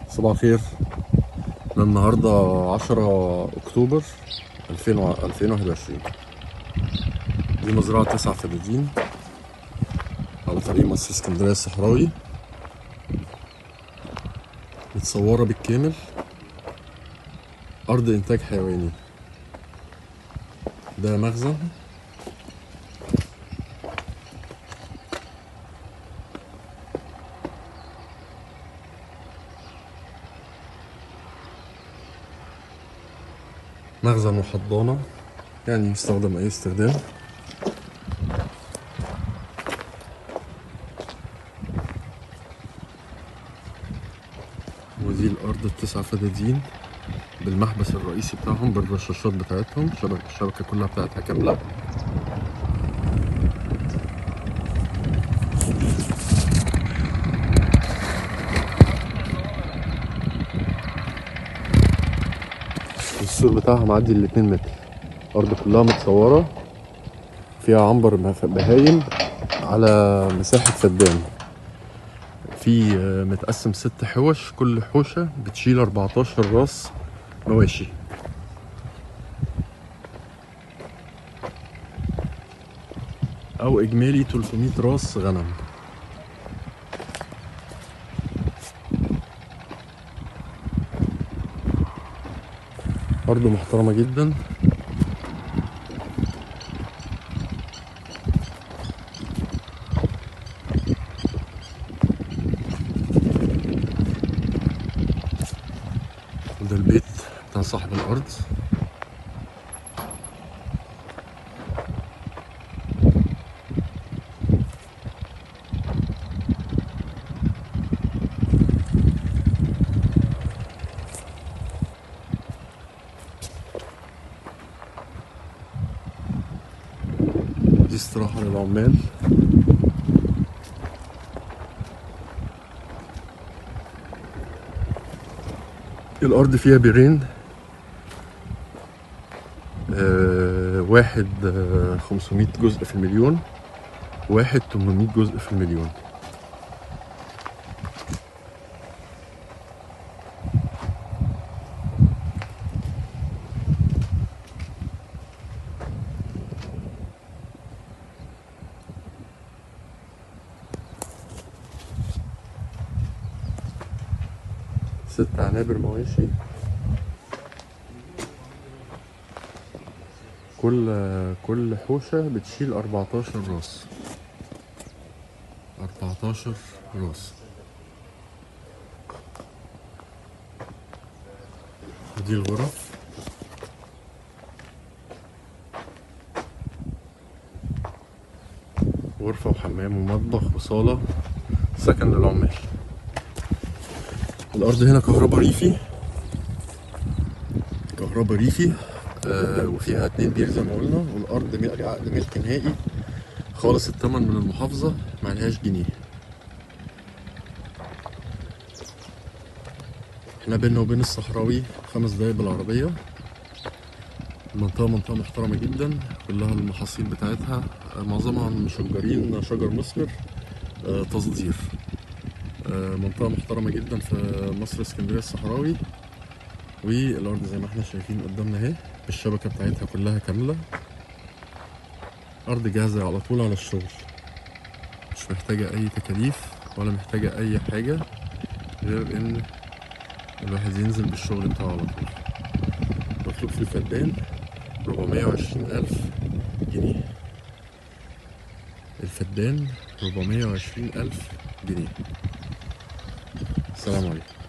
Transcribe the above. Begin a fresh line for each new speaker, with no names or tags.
صباح الخير احنا النهاردة عشرة أكتوبر ألفين ألفين واحد وعشرين دي مزرعة تسعة فدادين على طريق مصر اسكندرية الصحراوي متصورة بالكامل أرض إنتاج حيواني ده مخزن مخزن وحضانة يعني يستخدم أي استخدام ودي الأرض التسع فدادين بالمحبس الرئيسي بتاعهم بالرشاشات بتاعتهم شبكة الشبكة كلها بتاعتها كاملة السور بتاعها معدي الاتنين متر الأرض كلها متصورة فيها عنبر مف- بهايم على مساحة فدان في آه، متقسم ست حوش كل حوشة بتشيل 14 راس مواشي أو إجمالي 300 راس غنم أرض محترمة جدا وده البيت بتاع صاحب الأرض ودي استراحة للعمال الأرض فيها بيرين آه واحد آه 500 جزء في المليون واحد 800 جزء في المليون ست عنابر مواشي كل كل حوشة بتشيل 14 راس 14 راس ودي الغرف غرفة وحمام ومطبخ وصالة سكن للعمال الأرض هنا كهرباء ريفي كهرباء ريفي آه وفيها اتنين بير زي ما قلنا والأرض ملك عقد ملك نهائي خالص التمن من المحافظة معلهاش جنيه احنا بينا وبين الصحراوي خمس دقايق بالعربية المنطقة منطقة محترمة جدا كلها المحاصيل بتاعتها آه، معظمها مشجرين شجر مثمر آه، تصدير آه، منطقة محترمة جدا في مصر اسكندرية الصحراوي والأرض زي ما احنا شايفين قدامنا اهي الشبكة بتاعتها كلها كاملة أرض جاهزة على طول على الشغل مش محتاجة أي تكاليف ولا محتاجة أي حاجة غير إن الواحد ينزل بالشغل بتاعه على طول مطلوب في الفدان 420 ألف جنيه الفدان 420 ألف جنيه السلام عليكم